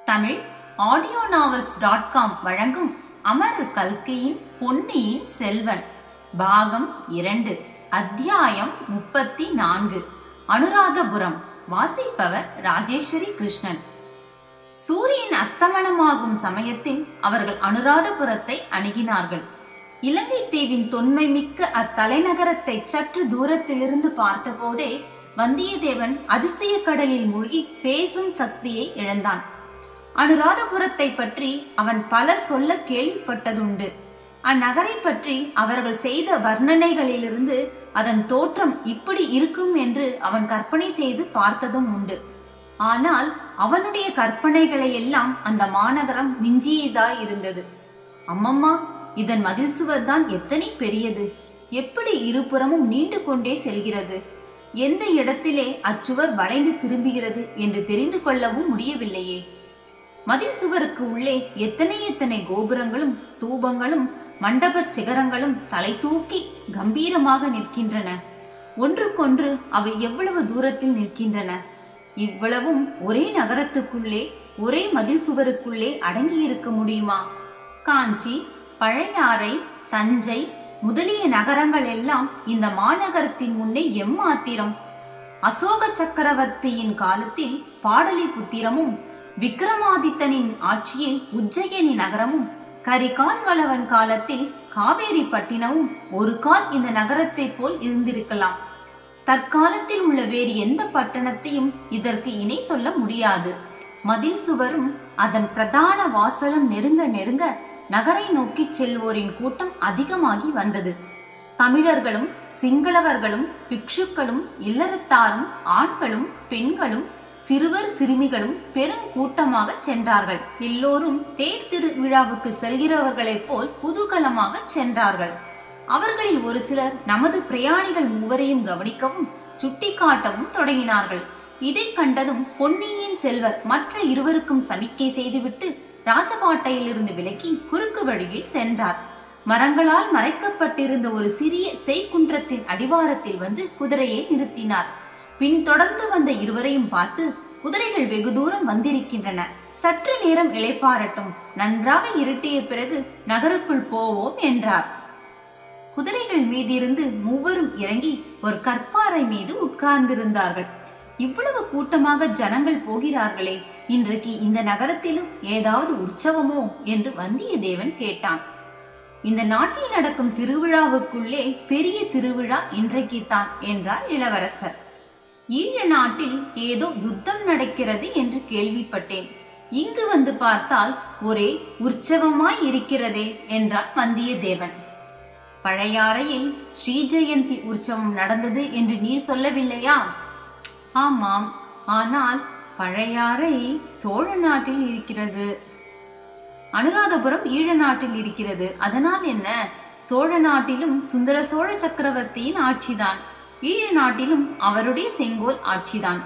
Tamil audio novels dot com வழங்கும் அமர் கல்கியின் பொன்னியின் செல்வன் பாகம் இரண்டு அத்தியாயம் முப்பத்தி நான்கு அனுராதபுரம் வாசிப்பவர் ராஜேஸ்வரி கிருஷ்ணன் சூரியன் அஸ்தமனமாகும் சமயத்தில் அவர்கள் அனுராதபுரத்தை அணுகினார்கள் இலங்கை தீவின் தொன்மை மிக்க அத்தலைநகரத்தை சற்று தூரத்திலிருந்து பார்த்தபோதே வந்தியத்தேவன் அதிசய கடலில் மூழ்கி பேசும் சக்தியை இழந்தான் அனுராதபுரத்தை பற்றி அவன் பலர் சொல்ல கேள்விப்பட்டதுண்டு அந்நகரை பற்றி அவர்கள் செய்த வர்ணனைகளிலிருந்து அதன் தோற்றம் இப்படி இருக்கும் என்று அவன் கற்பனை செய்து பார்த்ததும் உண்டு ஆனால் அவனுடைய கற்பனைகளை எல்லாம் அந்த மாநகரம் மிஞ்சியதாய் இருந்தது அம்மம்மா இதன் மதில் சுவர் தான் எத்தனை பெரியது எப்படி இருபுறமும் நீண்டு கொண்டே செல்கிறது எந்த இடத்திலே அச்சுவர் வளைந்து திரும்புகிறது என்று தெரிந்து கொள்ளவும் முடியவில்லையே மதில் சுவருக்கு உள்ளே எத்தனை எத்தனை கோபுரங்களும் ஸ்தூபங்களும் மண்டபச் சிகரங்களும் தலை தூக்கி கம்பீரமாக நிற்கின்றன ஒன்றுக்கொன்று அவை எவ்வளவு தூரத்தில் நிற்கின்றன இவ்வளவும் ஒரே நகரத்துக்குள்ளே ஒரே மதில் சுவருக்குள்ளே அடங்கி இருக்க முடியுமா காஞ்சி பழையாறை தஞ்சை முதலிய நகரங்கள் எல்லாம் இந்த மாநகரத்தின் முன்னே எம்மாத்திரம் அசோக சக்கரவர்த்தியின் காலத்தில் பாடலிபுத்திரமும் விக்ரமாதித்தனின் ஆட்சியில் உஜ்ஜயினி நகரமும் கரிகால் வளவன் காலத்தில் காவேரி பட்டினமும் ஒரு கால் இந்த நகரத்தைப் போல் இருந்திருக்கலாம் தற்காலத்தில் உள்ள வேறு எந்த பட்டணத்தையும் இதற்கு இணை சொல்ல முடியாது மதில் சுவரும் அதன் பிரதான வாசலும் நெருங்க நெருங்க நகரை நோக்கி செல்வோரின் கூட்டம் அதிகமாகி வந்தது தமிழர்களும் சிங்களவர்களும் பிக்ஷுக்களும் இல்லறத்தாரும் ஆண்களும் பெண்களும் சிறுவர் சிறுமிகளும் பெரும் கூட்டமாக சென்றார்கள் எல்லோரும் தேர் திருவிழாவுக்கு செல்கிறவர்களைப் போல் குதூகலமாக சென்றார்கள் அவர்களில் ஒரு சிலர் நமது பிரயாணிகள் மூவரையும் கவனிக்கவும் சுட்டிக்காட்டவும் தொடங்கினார்கள் இதை கண்டதும் பொன்னியின் செல்வர் மற்ற இருவருக்கும் சமிக்கை செய்துவிட்டு ராஜபாட்டையிலிருந்து விலக்கி குறுக்கு வழியில் சென்றார் மரங்களால் மறைக்கப்பட்டிருந்த ஒரு சிறிய செய்குன்றத்தின் அடிவாரத்தில் வந்து குதிரையை நிறுத்தினார் பின் தொடர்ந்து வந்த இருவரையும் பார்த்து குதிரைகள் வெகு தூரம் வந்திருக்கின்றன சற்று நேரம் இளைப்பாரட்டும் நன்றாக இருட்டிய பிறகு நகருக்குள் போவோம் என்றார் குதிரைகள் மீதிருந்து மூவரும் இறங்கி ஒரு கற்பாறை மீது உட்கார்ந்திருந்தார்கள் இவ்வளவு கூட்டமாக ஜனங்கள் போகிறார்களே இன்றைக்கு இந்த நகரத்திலும் ஏதாவது உற்சவமோ என்று வந்தியத்தேவன் கேட்டான் இந்த நாட்டில் நடக்கும் திருவிழாவுக்குள்ளே பெரிய திருவிழா இன்றைக்குத்தான் என்றார் இளவரசர் ஈழ நாட்டில் ஏதோ யுத்தம் நடக்கிறது என்று கேள்விப்பட்டேன் இங்கு வந்து பார்த்தால் ஒரே உற்சவமாய் இருக்கிறதே என்றார் வந்தியத்தேவன் பழையாறையில் ஸ்ரீ ஜெயந்தி உற்சவம் நடந்தது என்று நீர் சொல்லவில்லையா ஆமாம் ஆனால் பழையாறை சோழ நாட்டில் இருக்கிறது அனுராதபுரம் ஈழ நாட்டில் இருக்கிறது அதனால் என்ன சோழ நாட்டிலும் சுந்தர சோழ சக்கரவர்த்தியின் ஆட்சிதான் ஈழ நாட்டிலும் அவருடைய செங்கோல் ஆட்சிதான்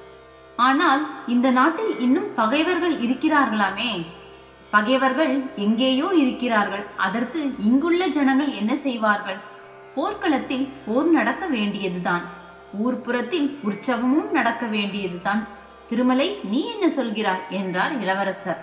ஆனால் இந்த நாட்டில் இன்னும் பகைவர்கள் இருக்கிறார்களாமே பகைவர்கள் எங்கேயோ இருக்கிறார்கள் அதற்கு இங்குள்ள ஜனங்கள் என்ன செய்வார்கள் போர்க்களத்தில் போர் நடக்க வேண்டியதுதான் ஊர்ப்புறத்தில் உற்சவமும் நடக்க வேண்டியதுதான் திருமலை நீ என்ன சொல்கிறாய் என்றார் இளவரசர்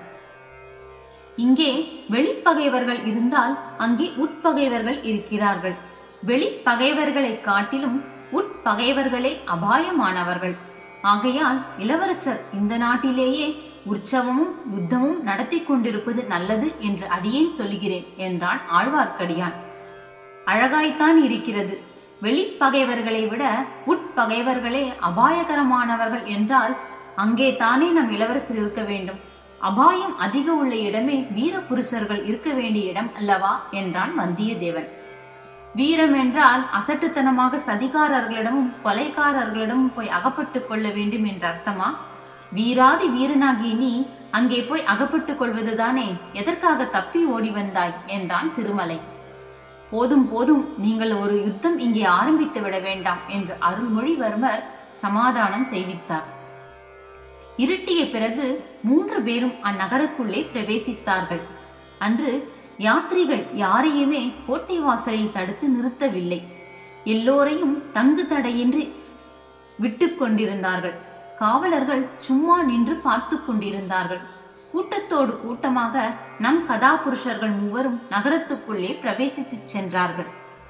இங்கே வெளிப்பகைவர்கள் இருந்தால் அங்கே உட்பகைவர்கள் இருக்கிறார்கள் வெளிப்பகைவர்களை காட்டிலும் உட்பகைவர்களே அபாயமானவர்கள் ஆகையால் இளவரசர் இந்த நாட்டிலேயே உற்சவமும் யுத்தமும் நடத்தி கொண்டிருப்பது நல்லது என்று அடியேன் சொல்கிறேன் என்றான் ஆழ்வார்க்கடியான் அழகாய்த்தான் இருக்கிறது வெளிப்பகைவர்களை விட உட்பகைவர்களே அபாயகரமானவர்கள் என்றால் அங்கே தானே நம் இளவரசர் இருக்க வேண்டும் அபாயம் அதிக உள்ள இடமே வீர புருஷர்கள் இருக்க வேண்டிய இடம் அல்லவா என்றான் வந்தியத்தேவன் வீரம் என்றால் அசட்டுத்தனமாக சதிகாரர்களிடமும் கொலைக்காரர்களிடமும் போய் அகப்பட்டு கொள்ள வேண்டும் என்ற அர்த்தமா வீராதி வீரனாகி நீ அங்கே போய் அகப்பட்டுக் கொள்வதுதானே எதற்காக தப்பி ஓடி வந்தாய் என்றான் திருமலை போதும் போதும் நீங்கள் ஒரு யுத்தம் இங்கே ஆரம்பித்து விட வேண்டாம் என்று அருள்மொழிவர்மர் சமாதானம் செய்வித்தார் இருட்டிய பிறகு மூன்று பேரும் அந்நகருக்குள்ளே பிரவேசித்தார்கள் அன்று யாத்ரிகள் யாரையுமே கோட்டை வாசலில் தடுத்து நிறுத்தவில்லை எல்லோரையும் தங்கு தடையின்றி விட்டு கொண்டிருந்தார்கள் காவலர்கள் சும்மா நின்று பார்த்து கொண்டிருந்தார்கள் கூட்டத்தோடு கூட்டமாக நம் கதாபுருஷர்கள் மூவரும் நகரத்துக்குள்ளே பிரவேசித்துச் சென்றார்கள்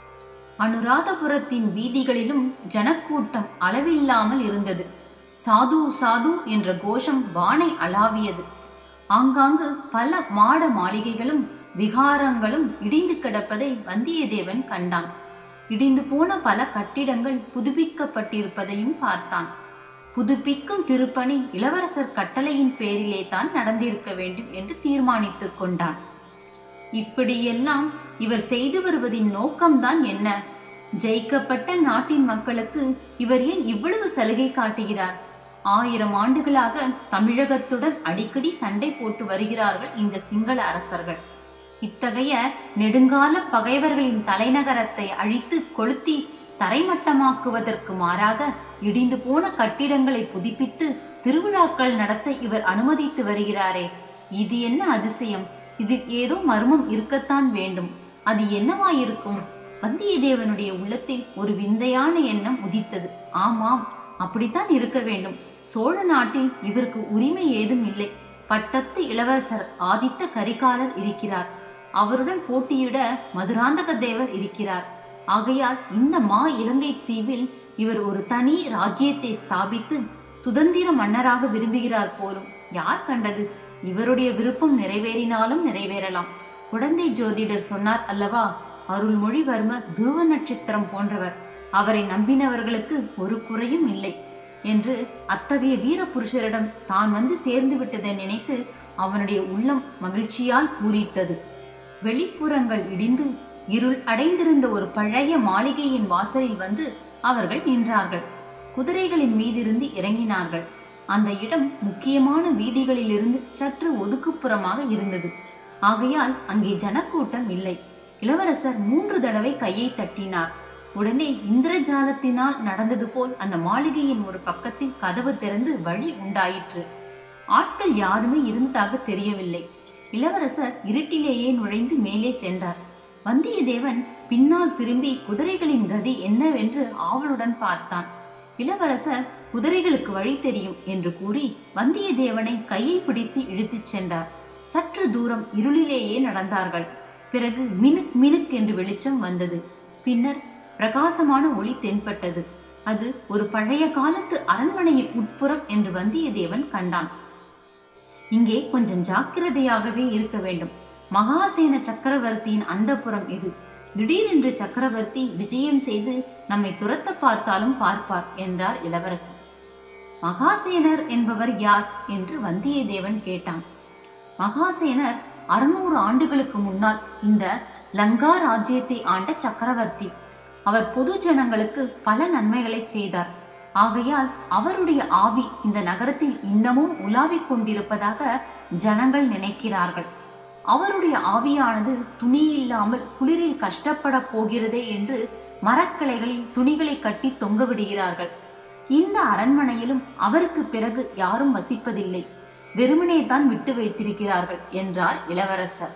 அனுராதபுரத்தின் வீதிகளிலும் ஜனக்கூட்டம் அளவில்லாமல் இருந்தது சாது சாது என்ற கோஷம் வானை அளாவியது ஆங்காங்கு பல மாட மாளிகைகளும் விகாரங்களும் இடிந்து கிடப்பதை வந்தியத்தேவன் கண்டான் இடிந்து போன பல கட்டிடங்கள் புதுப்பிக்கப்பட்டிருப்பதையும் பார்த்தான் புதுப்பிக்கும் திருப்பணி இளவரசர் கட்டளையின் பேரிலே தான் நடந்திருக்க வேண்டும் என்று தீர்மானித்துக் கொண்டான் இப்படியெல்லாம் இவர் செய்து வருவதின் நோக்கம்தான் என்ன ஜெயிக்கப்பட்ட நாட்டின் மக்களுக்கு இவர் ஏன் இவ்வளவு சலுகை காட்டுகிறார் ஆயிரம் ஆண்டுகளாக தமிழகத்துடன் அடிக்கடி சண்டை போட்டு வருகிறார்கள் இந்த சிங்கள அரசர்கள் இத்தகைய நெடுங்கால பகைவர்களின் தலைநகரத்தை அழித்து கொளுத்தி தரைமட்டமாக்குவதற்கு மாறாக இடிந்து போன கட்டிடங்களை புதுப்பித்து திருவிழாக்கள் நடத்த இவர் அனுமதித்து வருகிறாரே இது என்ன அதிசயம் இதில் ஏதோ மர்மம் இருக்கத்தான் வேண்டும் அது என்னவாயிருக்கும் வந்தியத்தேவனுடைய உள்ளத்தில் ஒரு விந்தையான எண்ணம் உதித்தது ஆமாம் அப்படித்தான் இருக்க வேண்டும் சோழ நாட்டில் இவருக்கு உரிமை ஏதும் இல்லை பட்டத்து இளவரசர் ஆதித்த கரிகாலர் இருக்கிறார் அவருடன் போட்டியிட மதுராந்தக தேவர் இருக்கிறார் ஆகையால் இந்த மா இலங்கை தீவில் இவர் ஒரு தனி ராஜ்யத்தை ஸ்தாபித்து சுதந்திர மன்னராக விரும்புகிறார் போலும் யார் கண்டது இவருடைய விருப்பம் நிறைவேறினாலும் நிறைவேறலாம் குழந்தை ஜோதிடர் சொன்னார் அல்லவா அருள்மொழிவர்மர் துருவ நட்சத்திரம் போன்றவர் அவரை நம்பினவர்களுக்கு ஒரு குறையும் இல்லை என்று அத்தகைய வீர புருஷரிடம் தான் வந்து சேர்ந்து விட்டதை நினைத்து அவனுடைய உள்ளம் மகிழ்ச்சியால் பூரித்தது வெளிப்புறங்கள் இடிந்து இருள் அடைந்திருந்த ஒரு பழைய மாளிகையின் வாசலில் வந்து அவர்கள் நின்றார்கள் குதிரைகளின் மீதிருந்து இறங்கினார்கள் அந்த இடம் முக்கியமான வீதிகளிலிருந்து சற்று ஒதுக்குப்புறமாக இருந்தது ஆகையால் அங்கே ஜனக்கூட்டம் இல்லை இளவரசர் மூன்று தடவை கையை தட்டினார் உடனே இந்திரஜாலத்தினால் நடந்தது போல் அந்த மாளிகையின் ஒரு பக்கத்தில் கதவு திறந்து வழி உண்டாயிற்று ஆட்கள் யாருமே இருந்ததாக தெரியவில்லை இளவரசர் இருட்டிலேயே நுழைந்து மேலே சென்றார் வந்தியத்தேவன் பின்னால் திரும்பி குதிரைகளின் கதி என்னவென்று ஆவலுடன் பார்த்தான் இளவரசர் குதிரைகளுக்கு வழி தெரியும் என்று கூறி வந்தியத்தேவனை கையை பிடித்து இழுத்துச் சென்றார் சற்று தூரம் இருளிலேயே நடந்தார்கள் பிறகு மினுக் மினுக் என்று வெளிச்சம் வந்தது பின்னர் பிரகாசமான ஒளி தென்பட்டது அது ஒரு பழைய காலத்து அரண்மனையின் உட்புறம் என்று வந்தியத்தேவன் கண்டான் இங்கே கொஞ்சம் ஜாக்கிரதையாகவே இருக்க வேண்டும் மகாசேன சக்கரவர்த்தியின் அந்தப்புறம் இது திடீரென்று சக்கரவர்த்தி விஜயம் செய்து நம்மை துரத்த பார்த்தாலும் பார்ப்பார் என்றார் இளவரசர் மகாசேனர் என்பவர் யார் என்று வந்தியத்தேவன் கேட்டான் மகாசேனர் அறுநூறு ஆண்டுகளுக்கு முன்னால் இந்த லங்கா ராஜ்யத்தை ஆண்ட சக்கரவர்த்தி அவர் பொது ஜனங்களுக்கு பல நன்மைகளை செய்தார் ஆகையால் அவருடைய ஆவி இந்த நகரத்தில் இன்னமும் உலாவிக் கொண்டிருப்பதாக ஜனங்கள் நினைக்கிறார்கள் அவருடைய ஆவியானது துணி இல்லாமல் குளிரில் கஷ்டப்பட போகிறதே என்று மரக்கிளைகளில் துணிகளை கட்டி தொங்க விடுகிறார்கள் இந்த அரண்மனையிலும் அவருக்கு பிறகு யாரும் வசிப்பதில்லை வெறுமனே தான் விட்டு வைத்திருக்கிறார்கள் என்றார் இளவரசர்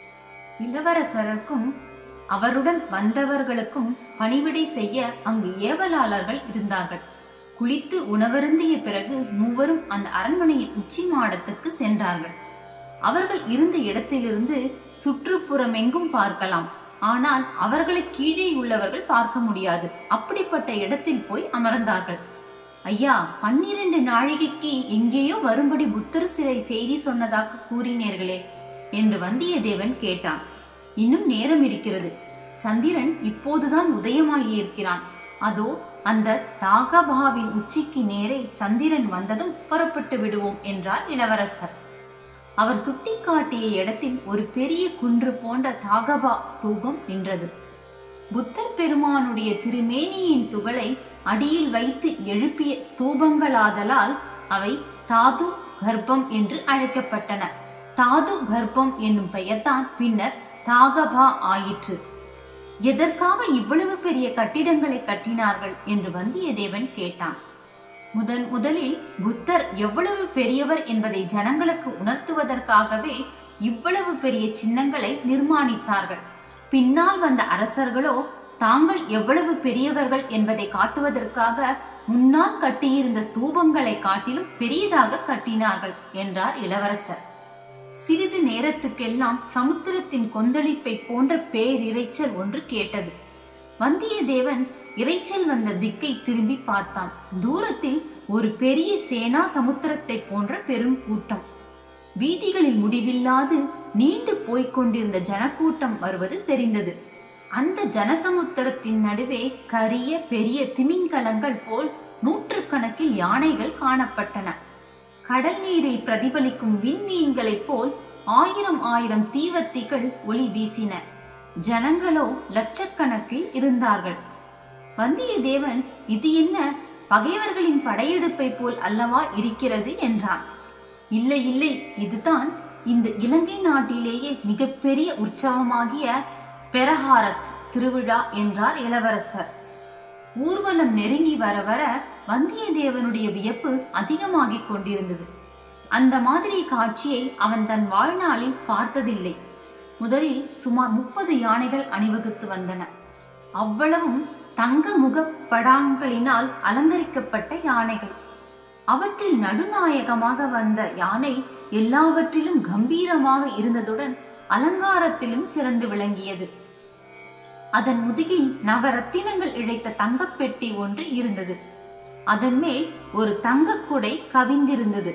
இளவரசருக்கும் அவருடன் வந்தவர்களுக்கும் பணிவிடை செய்ய அங்கு ஏவலாளர்கள் இருந்தார்கள் குளித்து உணவருந்திய பிறகு மூவரும் அந்த அரண்மனையின் உச்சி மாடத்துக்கு சென்றார்கள் அவர்கள் இருந்த இடத்திலிருந்து சுற்றுப்புறமெங்கும் பார்க்கலாம் ஆனால் அவர்களை கீழே உள்ளவர்கள் பார்க்க முடியாது அப்படிப்பட்ட இடத்தில் போய் அமர்ந்தார்கள் ஐயா பன்னிரண்டு நாழிகைக்கு எங்கேயோ வரும்படி புத்தர் சிலை செய்தி சொன்னதாக கூறினீர்களே என்று வந்தியத்தேவன் கேட்டான் இன்னும் நேரம் இருக்கிறது சந்திரன் இப்போதுதான் உதயமாகி இருக்கிறான் அதோ அந்த தாகபாவின் உச்சிக்கு நேரே சந்திரன் வந்ததும் புறப்பட்டு விடுவோம் என்றார் இளவரசர் அவர் சுட்டிக்காட்டிய இடத்தில் ஒரு பெரிய குன்று போன்ற தாகபா ஸ்தூபம் நின்றது புத்தர் பெருமானுடைய திருமேனியின் துகளை அடியில் வைத்து எழுப்பிய ஸ்தூபங்களாதலால் அவை தாது கர்ப்பம் என்று அழைக்கப்பட்டன தாது கர்ப்பம் என்னும் பெயர்தான் பின்னர் தாகபா ஆயிற்று எதற்காக இவ்வளவு பெரிய கட்டிடங்களை கட்டினார்கள் என்று வந்தியத்தேவன் கேட்டான் முதன் முதலில் புத்தர் எவ்வளவு பெரியவர் என்பதை ஜனங்களுக்கு உணர்த்துவதற்காகவே இவ்வளவு பெரிய சின்னங்களை நிர்மாணித்தார்கள் பின்னால் வந்த அரசர்களோ தாங்கள் எவ்வளவு பெரியவர்கள் என்பதை காட்டுவதற்காக முன்னால் கட்டியிருந்த ஸ்தூபங்களை காட்டிலும் பெரியதாக கட்டினார்கள் என்றார் இளவரசர் சிறிது நேரத்துக்கெல்லாம் சமுத்திரத்தின் கொந்தளிப்பை போன்ற பேரிரைச்சல் ஒன்று கேட்டது வந்தியத்தேவன் இரைச்சல் வந்த திக்கை திரும்பி பார்த்தான் தூரத்தில் ஒரு பெரிய சேனா சமுத்திரத்தை போன்ற பெரும் கூட்டம் வீதிகளில் முடிவில்லாது நீண்டு போய்க் கொண்டிருந்த ஜனக்கூட்டம் வருவது தெரிந்தது அந்த ஜனசமுத்திரத்தின் நடுவே கரிய பெரிய திமிங்கலங்கள் போல் நூற்றுக்கணக்கில் யானைகள் காணப்பட்டன கடல் நீரில் பிரதிபலிக்கும் விண்மீன்களைப் போல் ஆயிரம் ஆயிரம் தீவர்த்திகள் ஒளி வீசின ஜனங்களோ லட்சக்கணக்கில் இருந்தார்கள் வந்தியத்தேவன் இது என்ன பகைவர்களின் படையெடுப்பை போல் அல்லவா இருக்கிறது என்றான் இல்லை இல்லை இதுதான் இந்த இலங்கை நாட்டிலேயே மிகப்பெரிய உற்சவமாகிய பெரஹாரத் திருவிழா என்றார் இளவரசர் ஊர்வலம் நெருங்கி வர வர வந்தியத்தேவனுடைய வியப்பு அதிகமாகிக் கொண்டிருந்தது அந்த மாதிரி காட்சியை அவன் தன் வாழ்நாளில் பார்த்ததில்லை முதலில் சுமார் முப்பது யானைகள் அணிவகுத்து வந்தன அவ்வளவும் தங்க முகப்படாங்களினால் அலங்கரிக்கப்பட்ட யானைகள் அவற்றில் நடுநாயகமாக வந்த யானை எல்லாவற்றிலும் கம்பீரமாக இருந்ததுடன் அலங்காரத்திலும் சிறந்து விளங்கியது அதன் முதுகில் நவரத்தினங்கள் இழைத்த தங்கப்பெட்டி ஒன்று இருந்தது அதன் மேல் ஒரு தங்கக் குடை கவிந்திருந்தது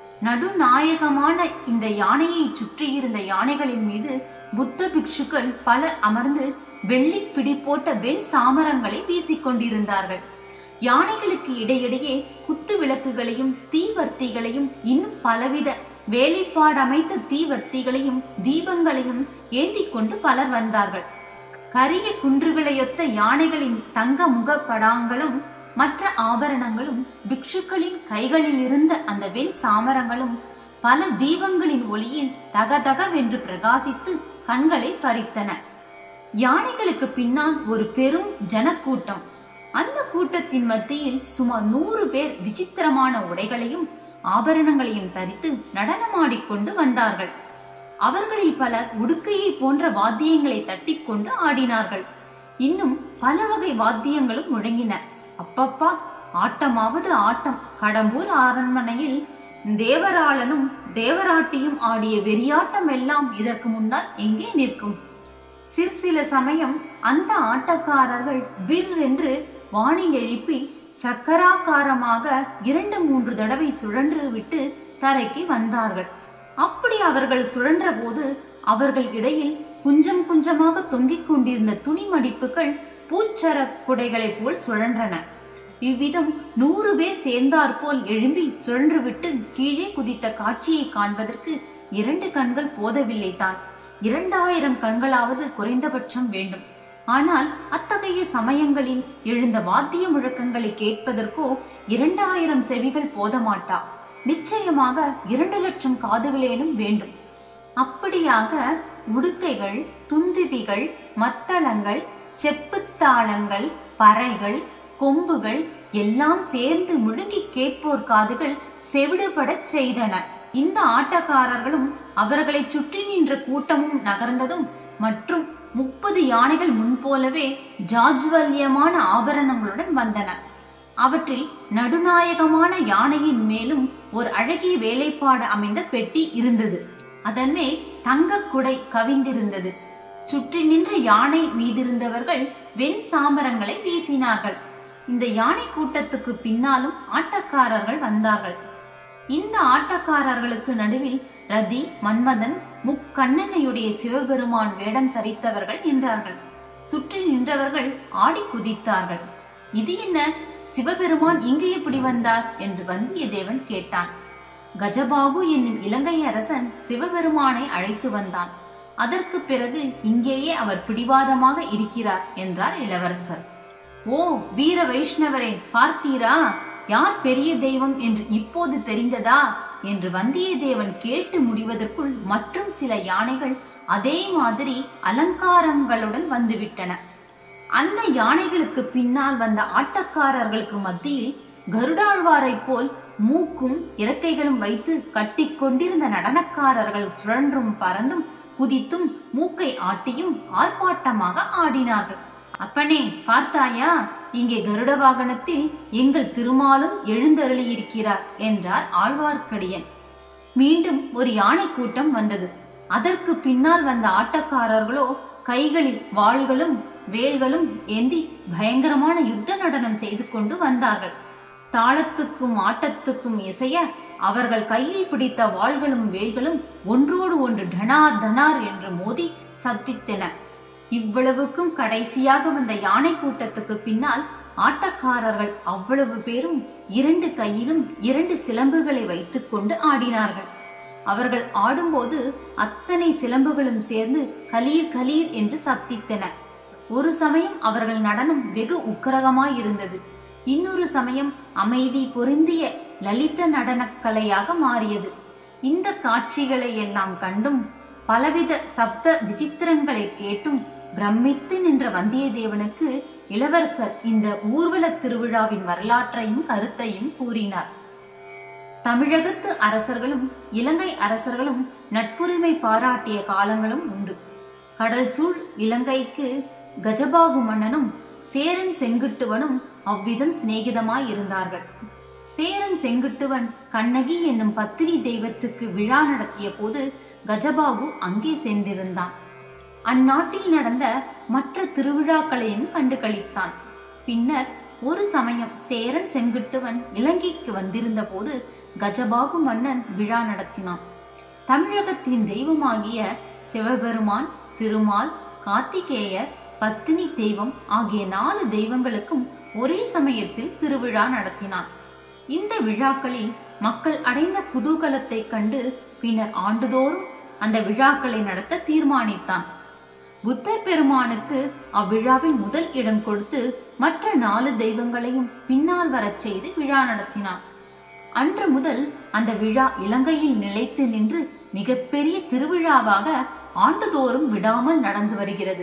நடுநாயகமான இந்த யானையை சுற்றியிருந்த யானைகளின் மீது புத்த பிக்ஷுக்கள் பலர் அமர்ந்து வெள்ளி பிடி போட்ட வெண் சாமரங்களை வீசிக்கொண்டிருந்தார்கள் யானைகளுக்கு இடையிடையே குத்து விளக்குகளையும் தீவர்த்திகளையும் இன்னும் பலவித வேலைப்பாடமைத்த தீவர்த்திகளையும் தீபங்களையும் ஏந்திக் கொண்டு பலர் வந்தார்கள் கரிய குன்றுகளையொத்த யானைகளின் தங்க முகப்படாங்களும் மற்ற ஆபரணங்களும் பிக்ஷுக்களின் கைகளில் இருந்த அந்த வெண் சாமரங்களும் பல தீபங்களின் ஒளியில் தகதகவென்று பிரகாசித்து கண்களை பறித்தன யானைகளுக்கு பின்னால் ஒரு பெரும் ஜனக்கூட்டம் அந்த கூட்டத்தின் மத்தியில் சுமார் நூறு பேர் விசித்திரமான உடைகளையும் ஆபரணங்களையும் தரித்து நடனமாடிக்கொண்டு வந்தார்கள் அவர்களில் பலர் உடுக்கையை போன்ற வாத்தியங்களை தட்டிக்கொண்டு ஆடினார்கள் இன்னும் பல வகை வாத்தியங்களும் முழங்கின அப்பப்பா ஆட்டமாவது ஆட்டம் கடம்பூர் அரண்மனையில் தேவராளனும் தேவராட்டியும் ஆடிய வெறியாட்டம் எல்லாம் இதற்கு முன்னால் எங்கே நிற்கும் சிற்சில சமயம் அந்த ஆட்டக்காரர்கள் விர் என்று வாணி எழுப்பி சக்கராக்காரமாக இரண்டு மூன்று தடவை சுழன்று விட்டு தரைக்கு வந்தார்கள் அப்படி அவர்கள் சுழன்ற போது அவர்கள் இடையில் குஞ்சம் குஞ்சமாக தொங்கிக் கொண்டிருந்த துணி மடிப்புகள் பூச்சர குடைகளைப் போல் சுழன்றன இவ்விதம் நூறு பேர் சேர்ந்தாற்போல் எழும்பி சுழன்றுவிட்டு கீழே குதித்த காட்சியை காண்பதற்கு இரண்டு கண்கள் போதவில்லை தான் இரண்டாயிரம் கண்களாவது குறைந்தபட்சம் வேண்டும் ஆனால் அத்தகைய சமயங்களில் எழுந்த வாத்திய முழக்கங்களை கேட்பதற்கோ இரண்டாயிரம் செவிகள் போதமாட்டா நிச்சயமாக இரண்டு லட்சம் காதுகளேனும் வேண்டும் அப்படியாக உடுக்கைகள் துந்துபிகள் மத்தளங்கள் செப்புத்தாளங்கள் பறைகள் கொம்புகள் எல்லாம் சேர்ந்து முழுங்கி கேட்போர் காதுகள் செவிடுபடச் செய்தன இந்த ஆட்டக்காரர்களும் அவர்களை சுற்றி நின்ற கூட்டமும் நகர்ந்ததும் மற்றும் முப்பது யானைகள் முன்போலவே ஜாஜ்வல்யமான ஆபரணங்களுடன் வந்தன அவற்றில் நடுநாயகமான யானையின் மேலும் ஒரு அழகிய வேலைப்பாடு அமைந்த பெட்டி இருந்தது அதன் மேல் தங்கக் குடை கவிந்திருந்தது சுற்றி நின்ற யானை மீதிருந்தவர்கள் வெண் சாமரங்களை வீசினார்கள் இந்த யானை கூட்டத்துக்கு பின்னாலும் ஆட்டக்காரர்கள் வந்தார்கள் இந்த ஆட்டக்காரர்களுக்கு நடுவில் ரதி மன்மதன் முக்கண்ணனையுடைய சிவபெருமான் வேடம் தரித்தவர்கள் நின்றார்கள் சுற்றி நின்றவர்கள் ஆடி குதித்தார்கள் இது என்ன சிவபெருமான் இங்கு எப்படி வந்தார் என்று வந்தியத்தேவன் கேட்டான் கஜபாகு என்னும் இலங்கை அரசன் சிவபெருமானை அழைத்து வந்தான் அதற்கு பிறகு இங்கேயே அவர் பிடிவாதமாக இருக்கிறார் என்றார் இளவரசர் ஓ வீர வைஷ்ணவரே பார்த்தீரா யார் பெரிய தெய்வம் என்று இப்போது தெரிந்ததா என்று வந்தியத்தேவன் கேட்டு முடிவதற்குள் மற்றும் சில யானைகள் அதே மாதிரி அலங்காரங்களுடன் வந்துவிட்டன அந்த யானைகளுக்கு பின்னால் வந்த ஆட்டக்காரர்களுக்கு மத்தியில் கருடாழ்வாரைப் போல் மூக்கும் இறக்கைகளும் வைத்து கட்டிக்கொண்டிருந்த நடனக்காரர்கள் சுழன்றும் பறந்தும் குதித்தும் மூக்கை ஆட்டியும் ஆர்ப்பாட்டமாக ஆடினார்கள் அப்பனே பார்த்தாயா இங்கே கருட வாகனத்தில் எங்கள் திருமாலும் எழுந்தருளியிருக்கிறார் என்றார் ஆழ்வார்க்கடியன் மீண்டும் ஒரு யானை கூட்டம் வந்தது அதற்கு பின்னால் வந்த ஆட்டக்காரர்களோ கைகளில் வாள்களும் வேல்களும் ஏந்தி பயங்கரமான யுத்த நடனம் செய்து கொண்டு வந்தார்கள் தாளத்துக்கும் ஆட்டத்துக்கும் இசைய அவர்கள் கையில் பிடித்த வாள்களும் வேல்களும் ஒன்றோடு ஒன்று டனார் டனார் என்று மோதி சத்தித்தன இவ்வளவுக்கும் கடைசியாக வந்த யானை கூட்டத்துக்கு பின்னால் ஆட்டக்காரர்கள் அவ்வளவு பேரும் இரண்டு கையிலும் இரண்டு சிலம்புகளை வைத்துக்கொண்டு ஆடினார்கள் அவர்கள் ஆடும்போது அத்தனை சிலம்புகளும் சேர்ந்து கலீர் கலீர் என்று சப்தித்தன ஒரு சமயம் அவர்கள் நடனம் வெகு உக்கிரகமாய் இருந்தது இன்னொரு சமயம் அமைதி பொருந்திய லலித நடனக் கலையாக மாறியது இந்த காட்சிகளை எல்லாம் கண்டும் பலவித சப்த விசித்திரங்களை கேட்டும் பிரமித்து நின்ற வந்தியத்தேவனுக்கு இளவரசர் இந்த ஊர்வல திருவிழாவின் வரலாற்றையும் கருத்தையும் கூறினார் தமிழகத்து அரசர்களும் இலங்கை அரசர்களும் நட்புரிமை பாராட்டிய காலங்களும் உண்டு கடல் சூழ் இலங்கைக்கு கஜபாகு மன்னனும் சேரன் செங்குட்டுவனும் அவ்விதம் சிநேகிதமாய் இருந்தார்கள் சேரன் செங்குட்டுவன் கண்ணகி என்னும் பத்தினி தெய்வத்துக்கு விழா நடத்திய போது கஜபாகு அங்கே சென்றிருந்தான் அந்நாட்டில் நடந்த மற்ற திருவிழாக்களையும் கண்டு களித்தான் பின்னர் ஒரு சமயம் சேரன் செங்குட்டுவன் இலங்கைக்கு வந்திருந்த போது கஜபாகு மன்னன் விழா நடத்தினான் தமிழகத்தின் தெய்வமாகிய சிவபெருமான் திருமால் கார்த்திகேயர் பத்தினி தெய்வம் ஆகிய நாலு தெய்வங்களுக்கும் ஒரே சமயத்தில் திருவிழா நடத்தினான் இந்த விழாக்களில் மக்கள் அடைந்த குதூகலத்தை கண்டு பின்னர் ஆண்டுதோறும் அந்த விழாக்களை நடத்த தீர்மானித்தான் புத்தர் பெருமானுக்கு அவ்விழாவின் முதல் இடம் கொடுத்து மற்ற நாலு தெய்வங்களையும் பின்னால் வரச் செய்து விழா நடத்தினான் அன்று முதல் அந்த விழா இலங்கையில் நிலைத்து நின்று மிகப்பெரிய திருவிழாவாக ஆண்டுதோறும் விடாமல் நடந்து வருகிறது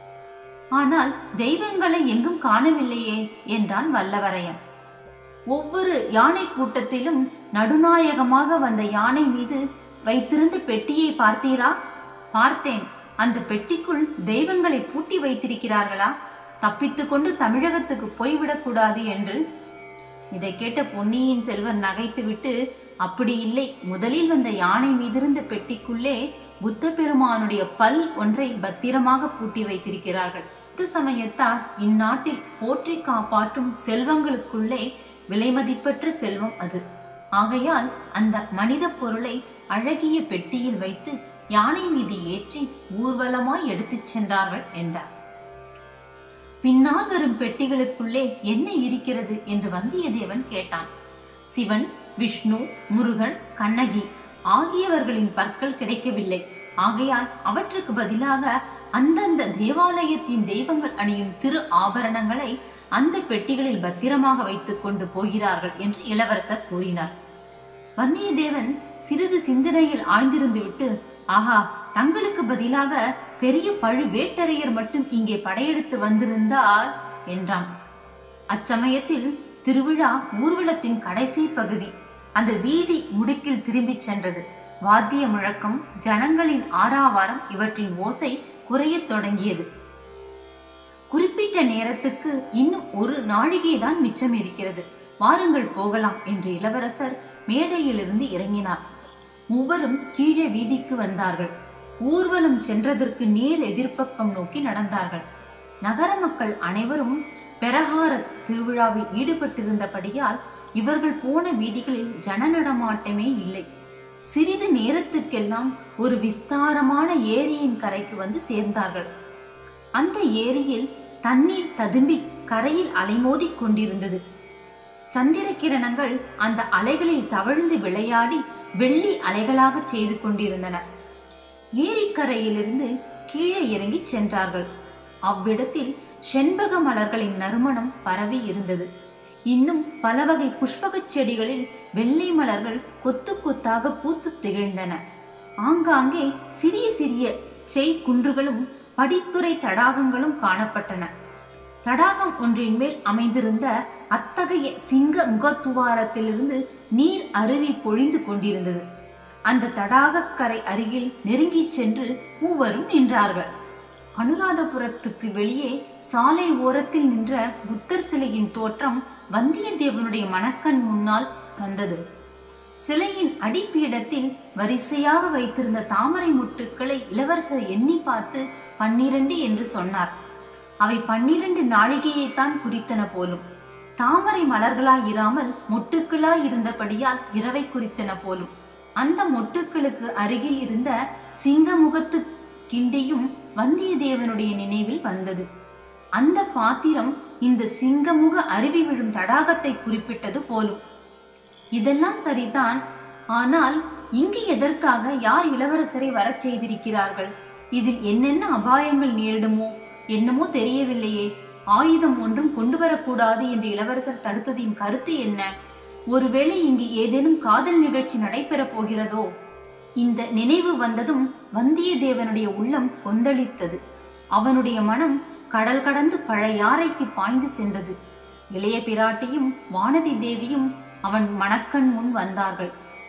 ஆனால் தெய்வங்களை எங்கும் காணவில்லையே என்றான் வல்லவரையன் ஒவ்வொரு யானை கூட்டத்திலும் நடுநாயகமாக வந்த யானை மீது வைத்திருந்த பெட்டியை பார்த்தீரா பார்த்தேன் அந்த பெட்டிக்குள் தெய்வங்களை பூட்டி வைத்திருக்கிறார்களா தப்பித்துக்கொண்டு தமிழகத்துக்கு போய்விடக்கூடாது என்று இதை கேட்ட பொன்னியின் செல்வர் நகைத்துவிட்டு அப்படி இல்லை முதலில் வந்த யானை மீதிருந்த பெட்டிக்குள்ளே புத்த பெருமானுடைய பல் ஒன்றை பத்திரமாக பூட்டி வைத்திருக்கிறார்கள் புத்த சமயத்தார் இந்நாட்டில் போற்றி காப்பாற்றும் செல்வங்களுக்குள்ளே விலைமதிப்பற்ற செல்வம் அது ஆகையால் அந்த மனித பொருளை அழகிய பெட்டியில் வைத்து யானை மீது ஏற்றி ஊர்வலமாய் எடுத்துச் சென்றார்கள் என்றார் பின்னால் வரும் பெட்டிகளுக்குள்ளே என்ன இருக்கிறது என்று வந்தியத்தேவன் கேட்டான் சிவன் விஷ்ணு முருகன் கண்ணகி ஆகியவர்களின் பற்கள் கிடைக்கவில்லை ஆகையால் அவற்றுக்கு பதிலாக அந்தந்த தேவாலயத்தின் தெய்வங்கள் அணியும் திரு ஆபரணங்களை அந்த பெட்டிகளில் பத்திரமாக வைத்துக் கொண்டு போகிறார்கள் என்று இளவரசர் கூறினார் வந்தியத்தேவன் சிறிது சிந்தனையில் ஆழ்ந்திருந்து விட்டு ஆஹா தங்களுக்கு பதிலாக பெரிய பழுவேட்டரையர் மட்டும் இங்கே படையெடுத்து வந்திருந்தால் என்றான் அச்சமயத்தில் திருவிழா ஊர்வலத்தின் கடைசி பகுதி அந்த வீதி முடுக்கில் திரும்பிச் சென்றது வாத்திய முழக்கம் ஜனங்களின் ஆறாவாரம் இவற்றின் ஓசை குறையத் தொடங்கியது குறிப்பிட்ட நேரத்துக்கு இன்னும் ஒரு நாழிகைதான் மிச்சம் இருக்கிறது வாருங்கள் போகலாம் என்று இளவரசர் மேடையிலிருந்து இறங்கினார் மூவரும் கீழே வீதிக்கு வந்தார்கள் ஊர்வலம் சென்றதற்கு நேர் எதிர்ப்பக்கம் நோக்கி நடந்தார்கள் நகர மக்கள் அனைவரும் பெரகார திருவிழாவில் ஈடுபட்டிருந்தபடியால் இவர்கள் போன வீதிகளில் ஜன நடமாட்டமே இல்லை சிறிது நேரத்துக்கெல்லாம் ஒரு விஸ்தாரமான ஏரியின் கரைக்கு வந்து சேர்ந்தார்கள் அந்த ஏரியில் தண்ணீர் ததும்பி கரையில் அலைமோதிக் கொண்டிருந்தது சந்திர கிரணங்கள் அந்த அலைகளில் தவழ்ந்து விளையாடி வெள்ளி அலைகளாக செய்து கொண்டிருந்தன ஏரிக்கரையிலிருந்து கீழே இறங்கி சென்றார்கள் அவ்விடத்தில் செண்பக மலர்களின் நறுமணம் பரவி இருந்தது இன்னும் பல வகை புஷ்பகச் செடிகளில் வெள்ளை மலர்கள் கொத்து கொத்தாக பூத்து திகழ்ந்தன ஆங்காங்கே சிறிய சிறிய செய் குன்றுகளும் படித்துறை தடாகங்களும் காணப்பட்டன தடாகம் ஒன்றின் மேல் அமைந்திருந்த அத்தகைய சிங்க முகத்துவாரத்திலிருந்து நீர் அருவி பொழிந்து கொண்டிருந்தது அந்த தடாகக்கரை அருகில் நெருங்கிச் சென்று மூவரும் நின்றார்கள் அனுராதபுரத்துக்கு வெளியே சாலை ஓரத்தில் நின்ற புத்தர் சிலையின் தோற்றம் வந்தியத்தேவனுடைய மனக்கண் முன்னால் வந்தது சிலையின் அடிப்பீடத்தில் வரிசையாக வைத்திருந்த தாமரை முட்டுக்களை இளவரசர் எண்ணி பார்த்து பன்னிரண்டு என்று சொன்னார் அவை பன்னிரண்டு நாழிகையைத்தான் குறித்தன போலும் தாமரை மலர்களாய் இராமல் மொட்டுக்களாய் இருந்தபடியால் இரவை குறித்தன போலும் அந்த மொட்டுக்களுக்கு அருகில் இருந்த சிங்கமுகத்து கிண்டியும் வந்தியத்தேவனுடைய நினைவில் வந்தது அந்த பாத்திரம் இந்த சிங்கமுக அருவி விழும் தடாகத்தை குறிப்பிட்டது போலும் இதெல்லாம் சரிதான் ஆனால் இங்கு எதற்காக யார் இளவரசரை வரச் செய்திருக்கிறார்கள் இதில் என்னென்ன அபாயங்கள் நேரிடுமோ என்னமோ தெரியவில்லையே ஆயுதம் ஒன்றும் கொண்டு வரக்கூடாது என்று இளவரசர் தடுத்ததின் கருத்து என்ன ஒருவேளை இங்கு ஏதேனும் காதல் நிகழ்ச்சி நடைபெறப் போகிறதோ இந்த நினைவு வந்ததும் வந்தியத்தேவனுடைய உள்ளம் கொந்தளித்தது அவனுடைய மனம் கடல் கடந்து பழையாறைக்கு பாய்ந்து சென்றது இளைய பிராட்டியும் வானதி தேவியும் அவன் மணக்கண் முன் வந்தார்கள்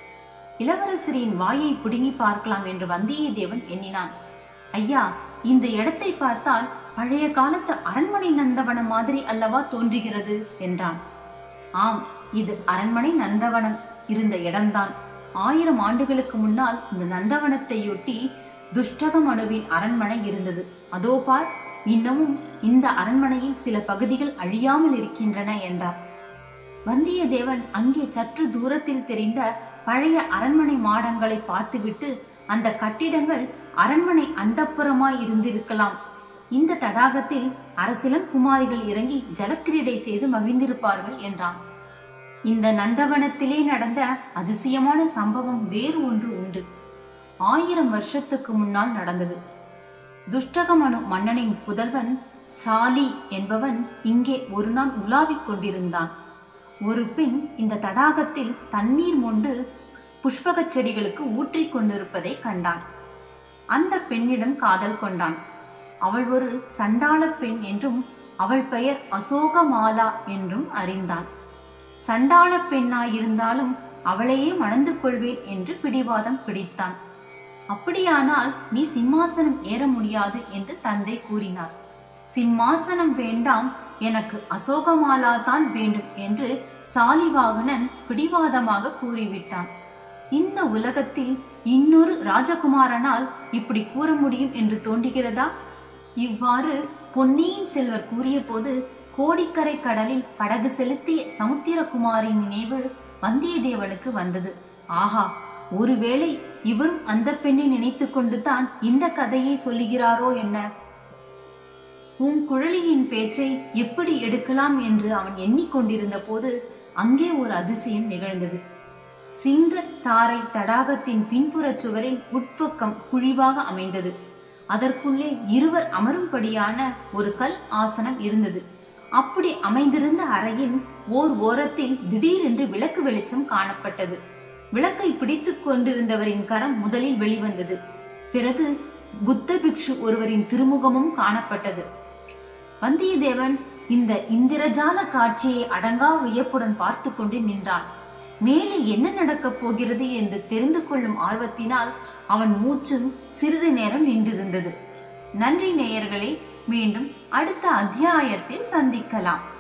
இளவரசரின் வாயை பிடுங்கி பார்க்கலாம் என்று வந்தியத்தேவன் எண்ணினான் ஐயா இந்த இடத்தை பார்த்தால் பழைய காலத்து அரண்மனை நந்தவனம் மாதிரி அல்லவா தோன்றுகிறது என்றான் ஆம் இது அரண்மனை நந்தவனம் இருந்த இடம்தான் ஆயிரம் ஆண்டுகளுக்கு முன்னால் இந்த நந்தவனத்தையொட்டி துஷ்டகமனுவின் அரண்மனை இருந்தது அதோ பார் இன்னமும் இந்த அரண்மனையில் சில பகுதிகள் அழியாமல் இருக்கின்றன என்றார் வந்தியத்தேவன் அங்கே சற்று தூரத்தில் தெரிந்த பழைய அரண்மனை மாடங்களை பார்த்துவிட்டு அந்த கட்டிடங்கள் அரண்மனை அந்தப்புறமாய் இருந்திருக்கலாம் இந்த தடாகத்தில் அரசிலம் குமாரிகள் இறங்கி ஜலக்கிரீடை செய்து மகிழ்ந்திருப்பார்கள் என்றான் இந்த நந்தவனத்திலே நடந்த அதிசயமான சம்பவம் வேறு ஒன்று உண்டு ஆயிரம் வருஷத்துக்கு முன்னால் நடந்தது துஷ்டகமனு மன்னனின் புதல்வன் சாலி என்பவன் இங்கே ஒரு நாள் உலாவிக் கொண்டிருந்தான் ஒரு பெண் இந்த தடாகத்தில் தண்ணீர் மொண்டு புஷ்பகச் செடிகளுக்கு ஊற்றிக் கொண்டிருப்பதை கண்டான் அந்த பெண்ணிடம் காதல் கொண்டான் அவள் ஒரு சண்டாள பெண் என்றும் அவள் பெயர் அசோகமாலா என்றும் அறிந்தான் சண்டாள பெண்ணாயிருந்தாலும் அவளையே மணந்து கொள்வேன் என்று பிடிவாதம் பிடித்தான் அப்படியானால் நீ சிம்மாசனம் ஏற முடியாது என்று தந்தை கூறினார் சிம்மாசனம் வேண்டாம் எனக்கு அசோகமாலா தான் வேண்டும் என்று சாலிவாகனன் பிடிவாதமாக கூறிவிட்டான் இந்த உலகத்தில் இன்னொரு ராஜகுமாரனால் இப்படி கூற முடியும் என்று தோன்றுகிறதா இவ்வாறு பொன்னியின் செல்வர் கூறிய போது கோடிக்கரை கடலில் படகு செலுத்திய சமுத்திரகுமாரின் நினைவு வந்தியத்தேவனுக்கு வந்தது ஆஹா ஒருவேளை இவரும் அந்த பெண்ணை நினைத்து கொண்டு தான் இந்த கதையை சொல்லுகிறாரோ என்ன உன் குழலியின் பேச்சை எப்படி எடுக்கலாம் என்று அவன் எண்ணிக்கொண்டிருந்த போது அங்கே ஒரு அதிசயம் நிகழ்ந்தது சிங்க தாரை தடாகத்தின் பின்புறச் சுவரில் உட்பக்கம் குழிவாக அமைந்தது அதற்குள்ளே இருவர் அமரும்படியான ஒரு கல் ஆசனம் இருந்தது அப்படி அமைந்திருந்த அறையின் ஓர் ஓரத்தில் திடீரென்று விளக்கு வெளிச்சம் காணப்பட்டது விளக்கை பிடித்துக் கொண்டிருந்தவரின் கரம் முதலில் வெளிவந்தது பிறகு புத்த பிக்ஷு ஒருவரின் திருமுகமும் காணப்பட்டது வந்தியத்தேவன் இந்த இந்திரஜால காட்சியை அடங்கா வியப்புடன் பார்த்து கொண்டு நின்றான் மேலே என்ன நடக்கப் போகிறது என்று தெரிந்து கொள்ளும் ஆர்வத்தினால் அவன் மூச்சும் சிறிது நேரம் நின்றிருந்தது நன்றி நேயர்களே மீண்டும் அடுத்த அத்தியாயத்தில் சந்திக்கலாம்